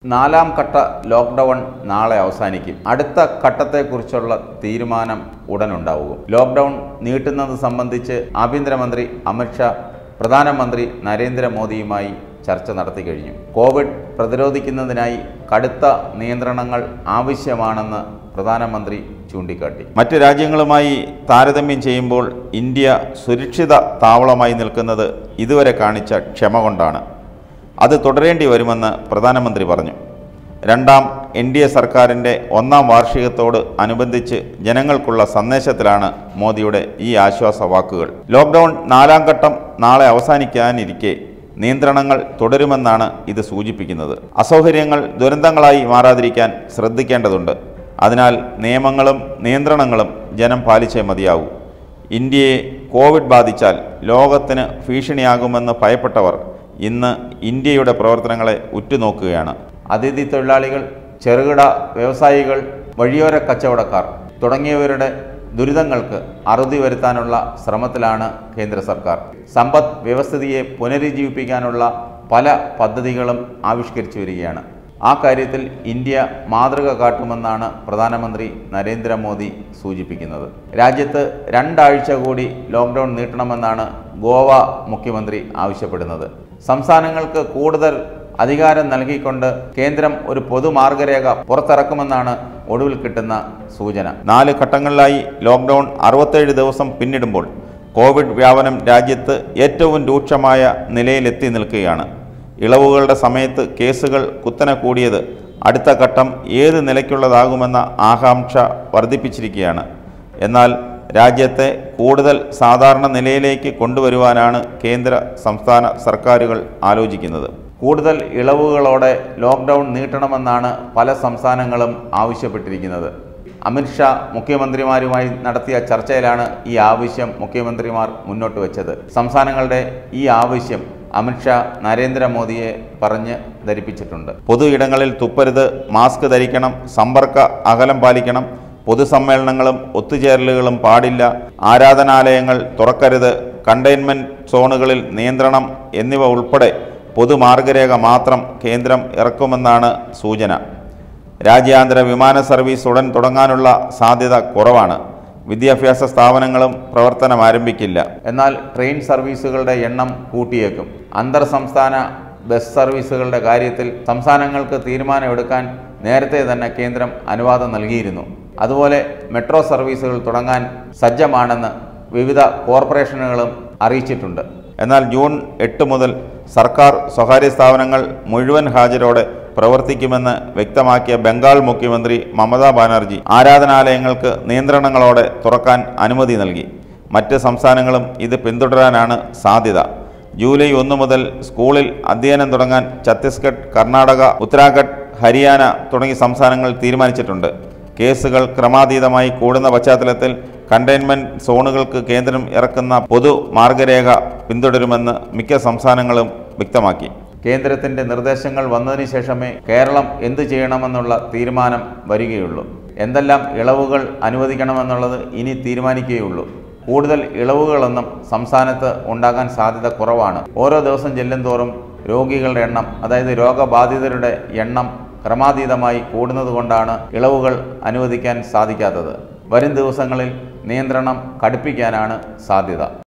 നാലാം ഘട്ട ലോക്ക്ഡൗൺ നാളെ അവസാനിക്കും അടുത്ത ഘട്ടത്തെക്കുറിച്ചുള്ള തീരുമാനം ഉടനുണ്ടാവും ലോക്ക്ഡൗൺ നീട്ടുന്നത് സംബന്ധിച്ച് ആഭ്യന്തരമന്ത്രി അമിത്ഷാ പ്രധാനമന്ത്രി നരേന്ദ്രമോദിയുമായി ചർച്ച നടത്തി കഴിഞ്ഞു കോവിഡ് പ്രതിരോധിക്കുന്നതിനായി കടുത്ത നിയന്ത്രണങ്ങൾ ആവശ്യമാണെന്ന് പ്രധാനമന്ത്രി ചൂണ്ടിക്കാട്ടി മറ്റ് രാജ്യങ്ങളുമായി താരതമ്യം ചെയ്യുമ്പോൾ ഇന്ത്യ സുരക്ഷിത താവളമായി നിൽക്കുന്നത് ഇതുവരെ കാണിച്ച ക്ഷമ കൊണ്ടാണ് അത് തുടരേണ്ടി വരുമെന്ന് പ്രധാനമന്ത്രി പറഞ്ഞു രണ്ടാം എൻ ഡി എ സർക്കാരിൻ്റെ ഒന്നാം വാർഷികത്തോട് അനുബന്ധിച്ച് ജനങ്ങൾക്കുള്ള സന്ദേശത്തിലാണ് മോദിയുടെ ഈ ആശ്വാസ വാക്കുകൾ ലോക്ക്ഡൗൺ നാലാം ഘട്ടം നാളെ അവസാനിക്കാനിരിക്കെ നിയന്ത്രണങ്ങൾ തുടരുമെന്നാണ് ഇത് സൂചിപ്പിക്കുന്നത് അസൗകര്യങ്ങൾ ദുരന്തങ്ങളായി മാറാതിരിക്കാൻ ശ്രദ്ധിക്കേണ്ടതുണ്ട് അതിനാൽ നിയമങ്ങളും നിയന്ത്രണങ്ങളും ജനം പാലിച്ചേ മതിയാവൂ ഇന്ത്യയെ കോവിഡ് ബാധിച്ചാൽ ലോകത്തിന് ഭീഷണിയാകുമെന്ന് ഭയപ്പെട്ടവർ ഇന്ന് ഇന്ത്യയുടെ പ്രവർത്തനങ്ങളെ ഉറ്റുനോക്കുകയാണ് അതിഥി തൊഴിലാളികൾ ചെറുകിട വ്യവസായികൾ വഴിയോര കച്ചവടക്കാർ തുടങ്ങിയവരുടെ ദുരിതങ്ങൾക്ക് അറുതി വരുത്താനുള്ള ശ്രമത്തിലാണ് കേന്ദ്ര സർക്കാർ സമ്പദ് വ്യവസ്ഥിതിയെ പുനരുജ്ജീവിപ്പിക്കാനുള്ള പല പദ്ധതികളും ആവിഷ്കരിച്ചു വരികയാണ് ആ കാര്യത്തിൽ ഇന്ത്യ മാതൃക കാട്ടുമെന്നാണ് പ്രധാനമന്ത്രി നരേന്ദ്രമോദി സൂചിപ്പിക്കുന്നത് രാജ്യത്ത് രണ്ടാഴ്ച കൂടി ലോക്ക്ഡൗൺ നീട്ടണമെന്നാണ് ഗോവ മുഖ്യമന്ത്രി ആവശ്യപ്പെടുന്നത് സംസ്ഥാനങ്ങൾക്ക് കൂടുതൽ അധികാരം നൽകിക്കൊണ്ട് കേന്ദ്രം ഒരു പൊതുമാർഗരേഖ പുറത്തിറക്കുമെന്നാണ് ഒടുവിൽ കിട്ടുന്ന സൂചന നാല് ഘട്ടങ്ങളിലായി ലോക്ക്ഡൗൺ അറുപത്തേഴ് ദിവസം പിന്നിടുമ്പോൾ കോവിഡ് വ്യാപനം രാജ്യത്ത് ഏറ്റവും രൂക്ഷമായ നിലയിലെത്തി നിൽക്കുകയാണ് ഇളവുകളുടെ സമയത്ത് കേസുകൾ കുത്തനെ കൂടിയത് അടുത്ത ഘട്ടം ഏത് നിലയ്ക്കുള്ളതാകുമെന്ന ആകാംക്ഷ വർദ്ധിപ്പിച്ചിരിക്കുകയാണ് എന്നാൽ രാജ്യത്തെ കൂടുതൽ സാധാരണ നിലയിലേക്ക് കൊണ്ടുവരുവാനാണ് കേന്ദ്ര സംസ്ഥാന സർക്കാരുകൾ ആലോചിക്കുന്നത് കൂടുതൽ ഇളവുകളോടെ ലോക്ക്ഡൗൺ നീട്ടണമെന്നാണ് പല സംസ്ഥാനങ്ങളും ആവശ്യപ്പെട്ടിരിക്കുന്നത് അമിത്ഷാ മുഖ്യമന്ത്രിമാരുമായി നടത്തിയ ചർച്ചയിലാണ് ഈ ആവശ്യം മുഖ്യമന്ത്രിമാർ മുന്നോട്ട് വെച്ചത് സംസ്ഥാനങ്ങളുടെ ഈ ആവശ്യം അമിത്ഷാ നരേന്ദ്രമോദിയെ പറഞ്ഞ് ധരിപ്പിച്ചിട്ടുണ്ട് പൊതു ഇടങ്ങളിൽ തുപ്പരുത് മാസ്ക് ധരിക്കണം സമ്പർക്ക അകലം പാലിക്കണം പൊതുസമ്മേളനങ്ങളും ഒത്തുചേരലുകളും പാടില്ല ആരാധനാലയങ്ങൾ തുറക്കരുത് കണ്ടെയ്ൻമെൻറ് സോണുകളിൽ നിയന്ത്രണം എന്നിവ ഉൾപ്പെടെ പൊതുമാർഗരേഖ മാത്രം കേന്ദ്രം ഇറക്കുമെന്നാണ് സൂചന രാജ്യാന്തര വിമാന സർവീസ് ഉടൻ തുടങ്ങാനുള്ള സാധ്യത കുറവാണ് വിദ്യാഭ്യാസ സ്ഥാപനങ്ങളും പ്രവർത്തനം ആരംഭിക്കില്ല എന്നാൽ ട്രെയിൻ സർവീസുകളുടെ എണ്ണം കൂട്ടിയേക്കും അന്തർ സംസ്ഥാന ബസ് സർവീസുകളുടെ കാര്യത്തിൽ സംസ്ഥാനങ്ങൾക്ക് തീരുമാനമെടുക്കാൻ നേരത്തെ തന്നെ കേന്ദ്രം അനുവാദം നൽകിയിരുന്നു അതുപോലെ മെട്രോ സർവീസുകൾ തുടങ്ങാൻ സജ്ജമാണെന്ന് വിവിധ കോർപ്പറേഷനുകളും അറിയിച്ചിട്ടുണ്ട് എന്നാൽ ജൂൺ എട്ട് മുതൽ സർക്കാർ സ്വകാര്യ സ്ഥാപനങ്ങൾ മുഴുവൻ ഹാജരോടെ പ്രവർത്തിക്കുമെന്ന് വ്യക്തമാക്കിയ ബംഗാൾ മുഖ്യമന്ത്രി മമതാ ബാനർജി ആരാധനാലയങ്ങൾക്ക് നിയന്ത്രണങ്ങളോടെ തുറക്കാൻ അനുമതി നൽകി മറ്റ് സംസ്ഥാനങ്ങളും ഇത് പിന്തുടരാനാണ് സാധ്യത ജൂലൈ ഒന്ന് മുതൽ സ്കൂളിൽ അധ്യയനം തുടങ്ങാൻ ഛത്തീസ്ഗഡ് കർണാടക ഉത്തരാഖണ്ഡ് ഹരിയാന തുടങ്ങിയ സംസ്ഥാനങ്ങൾ തീരുമാനിച്ചിട്ടുണ്ട് കേസുകൾ ക്രമാതീതമായി കൂടുന്ന പശ്ചാത്തലത്തിൽ കണ്ടെയ്ൻമെൻറ് സോണുകൾക്ക് കേന്ദ്രം ഇറക്കുന്ന പൊതു മാർഗരേഖ പിന്തുടരുമെന്ന് മിക്ക സംസ്ഥാനങ്ങളും വ്യക്തമാക്കി കേന്ദ്രത്തിന്റെ നിർദ്ദേശങ്ങൾ വന്നതിന് ശേഷമേ കേരളം എന്തു ചെയ്യണമെന്നുള്ള തീരുമാനം വരികയുള്ളൂ എന്തെല്ലാം ഇളവുകൾ അനുവദിക്കണമെന്നുള്ളത് ഇനി തീരുമാനിക്കുകയുള്ളൂ കൂടുതൽ ഇളവുകളൊന്നും സംസ്ഥാനത്ത് ഉണ്ടാകാൻ സാധ്യത കുറവാണ് ഓരോ ദിവസം ചെല്ലുന്തോറും രോഗികളുടെ എണ്ണം അതായത് രോഗബാധിതരുടെ എണ്ണം ക്രമാതീതമായി കൂടുന്നതുകൊണ്ടാണ് ഇളവുകൾ അനുവദിക്കാൻ സാധിക്കാത്തത് വരും ദിവസങ്ങളിൽ നിയന്ത്രണം കടുപ്പിക്കാനാണ് സാധ്യത